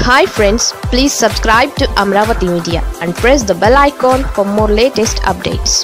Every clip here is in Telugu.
hi friends please subscribe to Amaravati media and press the bell icon for more latest updates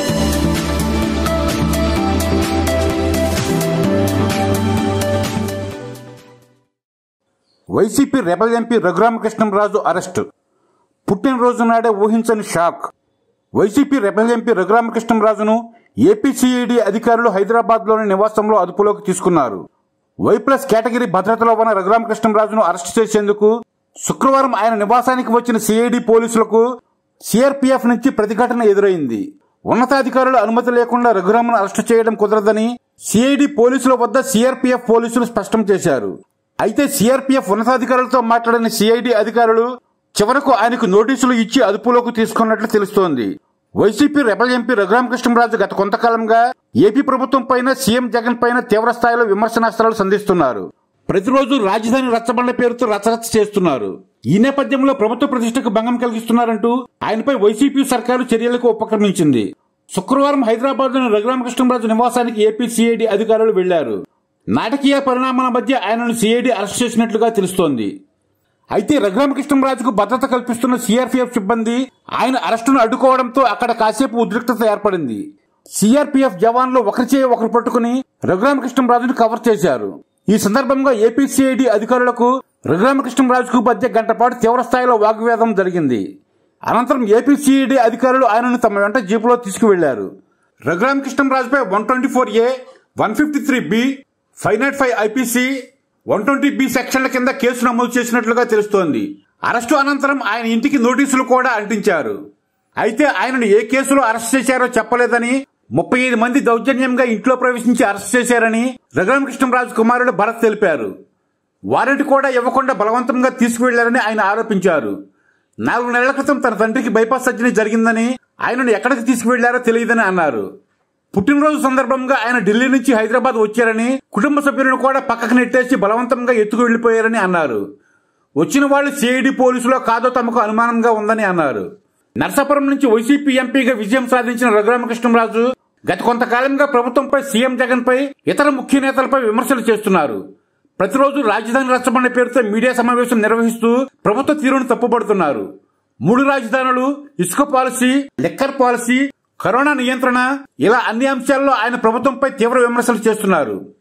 YCP rebel MP Raghuramakrishnamraju arrest పుట్టినరోజు నాడే ఊహించని షాక్ వైసీపీ రెబల్ ఎంపీ రఘురామకృష్ణంరాజును ఏపీసీఈడీ అధికారులు హైదరాబాద్లోని నివాసంలో అదుపులోకి తీసుకున్నారు వై ప్లస్ కేటగిరీ భద్రతలో ఉన్న రఘురామకృష్ణంరాజును అరెస్టు చేసేందుకు శుక్రవారం ఆయన నివాసానికి వచ్చిన సిఐడి పోలీసులకు సిఆర్పీఎఫ్ నుంచి ప్రతిఘటన ఎదురైంది ఉన్నతాధికారుల అనుమతి లేకుండా రఘురామను అరెస్టు చేయడం కుదరదని సిఐడి పోలీసుల వద్ద సిఆర్పీఎఫ్ పోలీసులు స్పష్టం చేశారు అయితే సిఆర్పీఎఫ్ ఉన్నతాధికారులతో మాట్లాడిన సిఐడి అధికారులు చివరకు ఆయనకు నోటీసులు ఇచ్చి అదుపులోకి తీసుకున్నట్లు తెలుస్తోంది వైసీపీ రెబల్ ఎంపీ రఘురామకృష్ణరాజు గత కొంతకాలంగా ఏపీ ప్రభుత్వం పైన సీఎం జగన్ పైన తీవ్ర స్థాయిలో విమర్శనాస్త్రాలు సంధిస్తున్నారు ప్రతిరోజు రాజధాని రచ్చబండ పేరుతో రచరచ్చ చేస్తున్నారు ఈ నేపథ్యంలో ప్రభుత్వ ప్రతిష్టకు భంగం కలిగిస్తున్నారంటూ ఆయనపై వైసీపీ సర్కారు చర్యలకు ఉపక్రమించింది శుక్రవారం హైదరాబాద్లోని రఘురామకృష్ణరాజు నివాసానికి ఏపీ సిఐడి అధికారులు వెళ్లారు నాటకీయ పరిణామాల మధ్య ఆయనను సిఐడి అరెస్ట్ చేసినట్లుగా తెలుస్తోంది అయితే రఘురామకృష్ణరాజుకు భద్రత కల్పిస్తున్న సిఆర్పీఎఫ్ సిబ్బంది ఆయన అరెస్టును అడ్డుకోవడంతో అక్కడ కాసేపు ఉద్రిక్తత ఏర్పడింది సిఆర్పీఎఫ్ జవాన్లు ఒకరి చేయి ఒకరు పట్టుకుని రఘురామకృష్ణరాజును కవర్ చేశారు ఈ సందర్భంగా ఏపీసీఐడి అధికారులకు రఘురామకృష్ణరాజుకు మధ్య గంట పాటు తీవ్ర స్థాయిలో వాగ్వేదం జరిగింది అనంతరం ఏపీసీఈడీ అధికారులు ఆయనను తమ వెంట జీపులో తీసుకువెళ్లారు రఘురామకృష్ణరాజుపై one twenty four A one fifty three B five not five IPC one twenty B సెక్షన్ల కింద కేసు నమోదు చేసినట్లుగా తెలుస్తోంది అరెస్టు అనంతరం ఆయన ఇంటికి నోటీసులు కూడా అంటించారు అయితే ఆయనను ఏ కేసులో అరెస్ట్ చేశారో చెప్పలేదని ముప్పై ఐదు మంది దౌర్జన్యంగా ఇంట్లో ప్రవేశించి అరెస్ట్ చేశారని రఘురామకృష్ణరాజు కుమారుడు భరత్ తెలిపారు వారెంట్ కూడా ఇవ్వకుండా బలవంతంగా తీసుకువెళ్లారని ఆయన ఆరోపించారు నాలుగు నెలల క్రితం తన తండ్రికి బైపాస్ సర్జరీ జరిగిందని ఆయనను ఎక్కడికి తీసుకువెళ్లారో తెలియదని అన్నారు పుట్టినరోజు సందర్భంగా ఆయన ఢిల్లీ నుంచి హైదరాబాద్ వచ్చారని కుటుంబ సభ్యులను కూడా పక్కకు నెట్టేసి బలవంతంగా ఎత్తుకు వెళ్లిపోయారని అన్నారు వచ్చిన వాళ్ళు సిఐడి పోలీసులో కాదో తమకు అనుమానంగా ఉందని అన్నారు నర్సాపురం నుంచి వైసీపీ ఎంపీగా విజయం సాధించిన రఘురామకృష్ణరాజు గత కొంతకాలంగా ప్రభుత్వంపై సీఎం జగన్ పై ఇతర ముఖ్య నేతలపై విమర్శలు చేస్తున్నారు ప్రతిరోజు రాజధాని రచ్చబండ పేరుతో మీడియా సమావేశం నిర్వహిస్తూ ప్రభుత్వ తీరును తప్పుపడుతున్నారు మూడు రాజధానులు ఇసుక పాలసీ లిక్కర్ పాలసీ కరోనా నియంత్రణ ఇలా అన్ని అంశాల్లో ఆయన ప్రభుత్వంపై తీవ్ర విమర్శలు చేస్తున్నారు